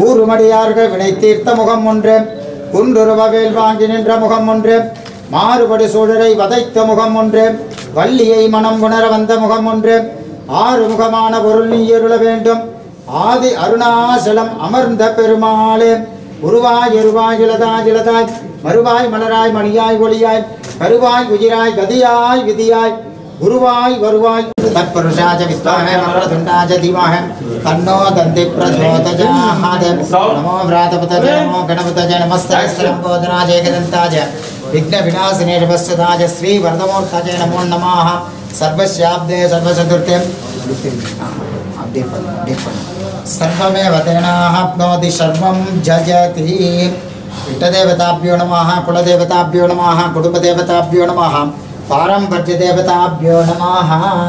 கூறுமடியார்கள் வினை தீர்த்த முகம் ஒன்று குன்றுருவவேல் வாங்கி நின்ற முகம் ஒன்று மாறுபடு சூழலை வதைத்த முகம் ஒன்று வள்ளியை மனம் உணர வந்த முகம் ஒன்று ஆறு முகமான பொருள் நீ அருள வேண்டும் ஆதி அருணாசலம் அமர்ந்த பெருமாளே உருவாய் எருவாய் இலதாய் இலதாய் மறுவாய் மலராய் மணியாய் ஒளியாய் கருவாய் உயிராய் கதியாய் விதியாய் குருவாய் வருவாய் தற்புருஷாஜ வித்வாஹ மரணதுண்டாஜ தீமஹ தன்னோ தந்தி பிரச்சோதஜாஹாத நமோ விராதபதஜ நமோ கணபதஜ நமஸ்தரம் போதனாஜ ஏகதந்தாஜ விக்ன விநாசினே விவஸ்வதாஜ ஸ்ரீ வரதமூர்த்தஜ நமோ நமாஹ சர்வஸ்யாப்தே சர்வசதுர்த்தே அப்படியே பண்ணு அப்படியே பண்ணு சர்வமேவ தேனாப்னோதி சர்வம் ஜஜதி இஷ்டதேவதாபியோ நமः குலதேவதாபியோ நமः குடும்பதேவதாபியோ நமः பாரம்பர்யதேவதாபியோ நமः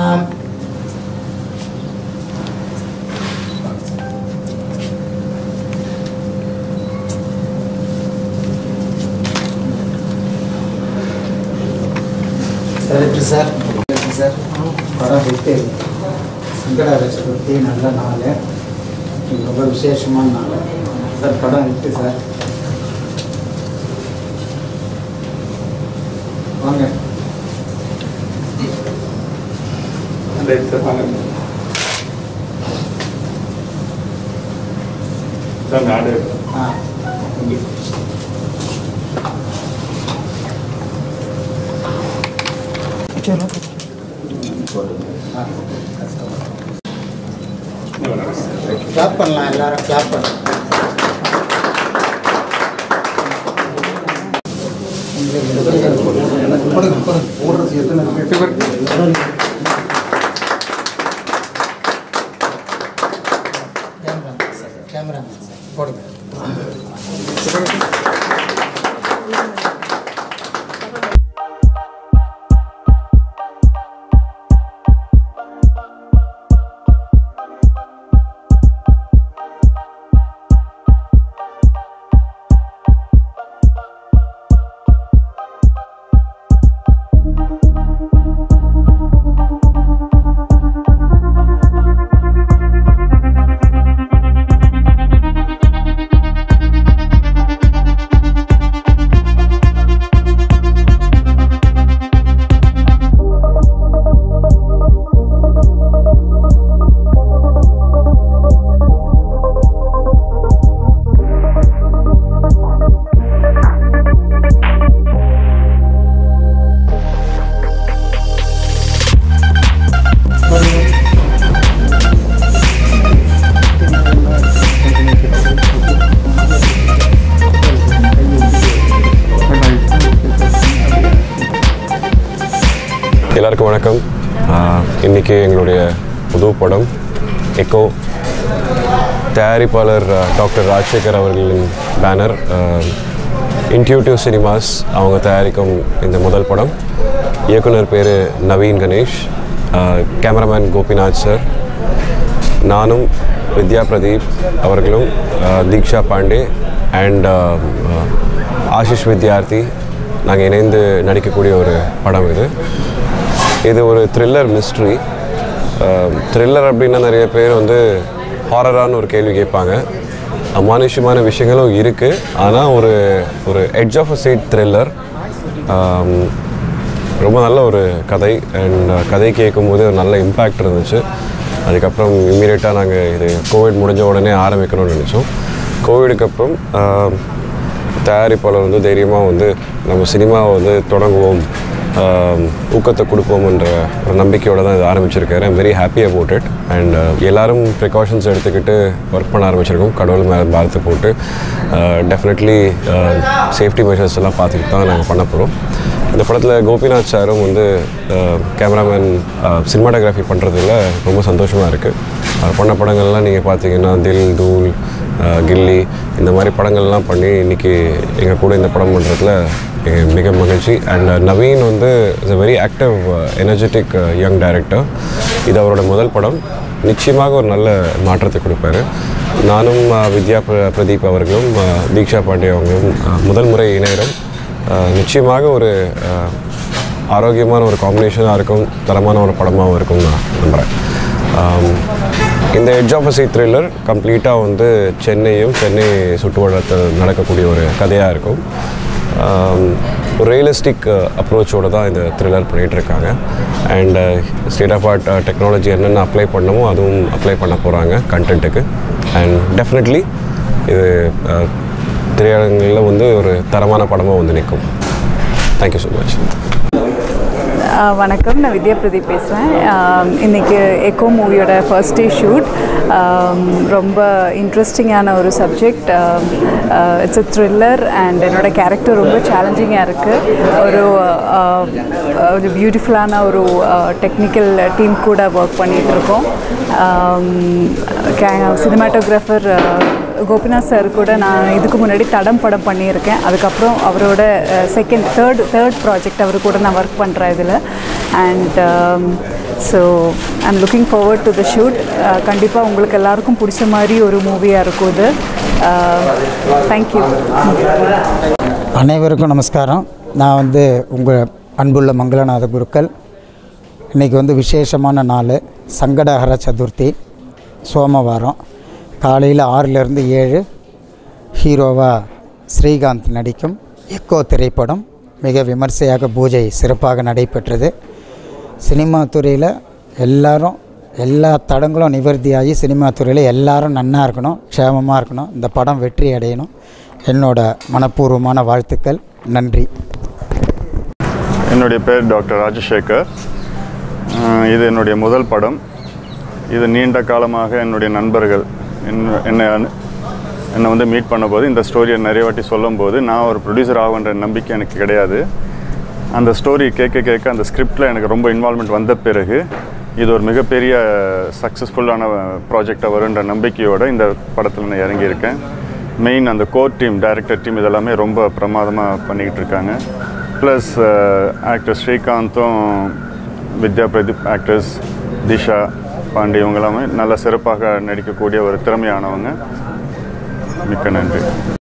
சரி சார் சார் படம் விட்டு சங்கடார சதுர்த்தி நல்ல நாள் ரொம்ப விசேஷமான நாள் சார் படம் விட்டு சார் வாங்க ஆ இங்கே. ஆ, கிளாப் பண்ணலாம் எல்லாரும் கிளாப் பண்ணலாம் கொடுங்க கொடுங்க கேமரா சார் கேமரா சார் போடுங்க எல்லாருக்கும் வணக்கம் ஆஹ் இன்னைக்கு எங்களுடைய புது படம் எக்கோ தயாரிப்பாளர் ஆஹ் டாக்டர் ராஜசேகர் அவர்களின் பேனர் இன்ட்யூட்டிவ் சினிமாஸ் அவங்க தயாரிக்கும் இந்த முதல் படம் இயக்குனர் பேர் நவீன் கணேஷ் ஆஹ் கேமராமேன் கோபிநாத் சார் நானும் வித்யா பிரதீப் அவர்களும் ஆஹ் தீக்ஷா பாண்டே அண்ட் ஆஷிஷ் வித்யார்த்தி நாங்கள் இணைந்து நடிக்கக்கூடிய ஒரு படம் இது இது ஒரு த்ரில்லர் மிஸ்ட்ரி த்ரில்லர் அப்படின்னா நிறைய பேர் வந்து ஹாரரான ஒரு கேள்வி கேட்பாங்க அமானுஷ்யமான விஷயங்களும் இருக்குது ஆனால் ஒரு ஒரு edge of a seat thriller ரொம்ப நல்ல ஒரு கதை அண்ட் கதை கேட்கும்போது ஒரு நல்ல இம்பேக்ட் இருந்துச்சு அதுக்கப்புறம் இம்மீடியட்டாக நாங்கள் இது கோவிட் முடிஞ்ச உடனே ஆரம்பிக்கணும்னு நினச்சோம் கோவிடுக்கு அப்புறம் ஆஹ், தயாரிப்பாளர் வந்து தைரியமாக வந்து நம்ம சினிமாவை வந்து தொடங்குவோம் ஆஹ், ஊக்கத்தை கொடுப்போம்ன்ற ஒரு நம்பிக்கையோடு தான் இது ஆரம்பிச்சிருக்காரு I'm very happy about it and எல்லாரும் ப்ரிகாஷன்ஸ் எடுத்துக்கிட்டு ஒர்க் பண்ண ஆரம்பிச்சிருக்கோம் கடவுள் மேலே பாரத்தை போட்டு டெஃபினெட்லி சேஃப்டி மெஷர்ஸ் எல்லாம் பார்த்துக்கிட்டு தான் நாங்கள் பண்ண போகிறோம் இந்த படத்தில் கோபிநாத் சாரும் வந்து கேமராமேன் சினிமாட்டோகிராஃபி பண்ணுறதுல ரொம்ப சந்தோஷமாக இருக்குது அவர் பண்ண படங்கள்லாம் நீங்கள் பார்த்தீங்கன்னா தில் தூள் அஹ், கில்லி இந்த மாதிரி படங்கள்லாம் பண்ணி இன்றைக்கி எங்கள் கூட இந்த படம் பண்ணுறதுல மிக மகிழ்ச்சி அண்ட் நவீன் வந்து is a very active energetic young director இது அவரோட முதல் படம் நிச்சயமாக ஒரு நல்ல மாற்றத்தை கொடுப்பாரு நானும் அஹ், வித்யா பிர- பிரதீப் அவர்களும் அஹ், தீக்ஷா பாண்டே அவர்களும் அஹ், முதல் முறை இணைகிறோம் அஹ், நிச்சயமாக ஒரு அஹ், ஆரோக்கியமான ஒரு காம்பினேஷனாக இருக்கும் தரமான ஒரு படமாகவும் இருக்கும் நான் நம்புகிறேன் ஆம், இந்த எட்ஜ் ஆஃப் சி த்ரில்லர் கம்ப்ளீட்டாக வந்து சென்னையும் சென்னை சுற்றுவட்டத்தில் நடக்கக்கூடிய ஒரு கதையாக இருக்கும் ஒரு ரியலிஸ்டிக் அப்ரோச்சோடு தான் இந்த த்ரில்லர் பண்ணிகிட்டு இருக்காங்க and state of art technology என்னென்ன அப்ளை பண்ணமோ அதுவும் அப்ளை பண்ண போகிறாங்க கண்டென்ட்டுக்கு அண்ட் டெஃபினெட்லி இது அஹ், திரையரங்குகளில் வந்து ஒரு தரமான படமாக வந்து நிற்கும் தேங்க்யூ ஸோ மச் ஆ, வணக்கம் நான் வித்யா பிரதீப் பேசுகிறேன் இன்றைக்கி எக்கோ மூவியோட ஃபர்ஸ்ட் டே ஷூட் ரொம்ப இன்ட்ரெஸ்டிங்கான ஒரு subject it's a thriller and என்னோட கேரக்டர் ரொம்ப சேலஞ்சிங்காக இருக்குது ஒரு ஆ, ஒரு பியூட்டிஃபுல்லான ஒரு டெக்னிக்கல் டீம் கூட ஒர்க் பண்ணிகிட்ருக்கோம் சினிமாட்டோகிராஃபர் கோபிநாத் சார் கூட நான் இதுக்கு முன்னாடி தடம் படம் பண்ணியிருக்கேன் அதுக்கப்புறம் அவரோட செகண்ட் தேர்ட் தேர்ட் ப்ராஜெக்ட் அவர் கூட நான் ஒர்க் பண்ணுறேன் இதில் and so I'm looking forward to the shoot கண்டிப்பாக உங்களுக்கு எல்லாருக்கும் பிடிச்ச மாதிரி ஒரு மூவியாக இருக்கும் இது தேங்க்யூ அனைவருக்கும் நமஸ்காரம் நான் வந்து உங்கள் அன்புள்ள மங்களநாத குருக்கள் இன்றைக்கி வந்து விசேஷமான நாள் சங்கடஹர சதுர்த்தி சோமவாரம் காலையில் ஆறிலிருந்து ஏழு ஹீரோவாக ஸ்ரீகாந்த் நடிக்கும் எக்கோ திரைப்படம் மிக விமர்சையாக பூஜை சிறப்பாக நடைபெற்றது சினிமா துறையில் எல்லாரும் எல்லா தடங்களும் நிவர்த்தியாகி சினிமா துறையில் எல்லாரும் நன்னா இருக்கணும் க்ஷேமமாக இருக்கணும் இந்த படம் வெற்றி அடையணும் என்னோட மனப்பூர்வமான வாழ்த்துக்கள் நன்றி என்னுடைய பேர் டாக்டர் ராஜசேகர் அஹ் இது என்னுடைய முதல் படம் இது நீண்ட காலமாக என்னுடைய நண்பர்கள் என்ன- என்னை அனு- என்னை வந்து மீட் பண்ணும்போது இந்த ஸ்டோரியை நிறைய வாட்டி சொல்லும்போது நான் ஒரு ப்ரொடியூசர் ஆகுன்ற நம்பிக்கை எனக்கு கிடையாது அந்த ஸ்டோரி கேட்க கேட்க அந்த ஸ்கிரிப்டில் எனக்கு ரொம்ப இன்வால்மெண்ட் வந்த பிறகு இது ஒரு மிகப்பெரிய சக்ஸஸ்ஃபுல்லான ப்ராஜெக்டாக வருன்ற நம்பிக்கையோடு இந்த படத்தில் நான் இறங்கியிருக்கேன் மெயின் அந்த கோர் டீம் டைரக்டர் டீம் இதெல்லாமே ரொம்ப பிரமாதமாக பண்ணிக்கிட்டு இருக்காங்க ப்ளஸ் ஆக்டர் ஸ்ரீகாந்தும் வித்யா பிரதீப் ஆக்டர்ஸ் திஷா பாண்டி இவங்க எல்லாமே நல்ல சிறப்பாக நடிக்கக்கூடிய ஒரு திறமையானவங்க மிக்க நன்றி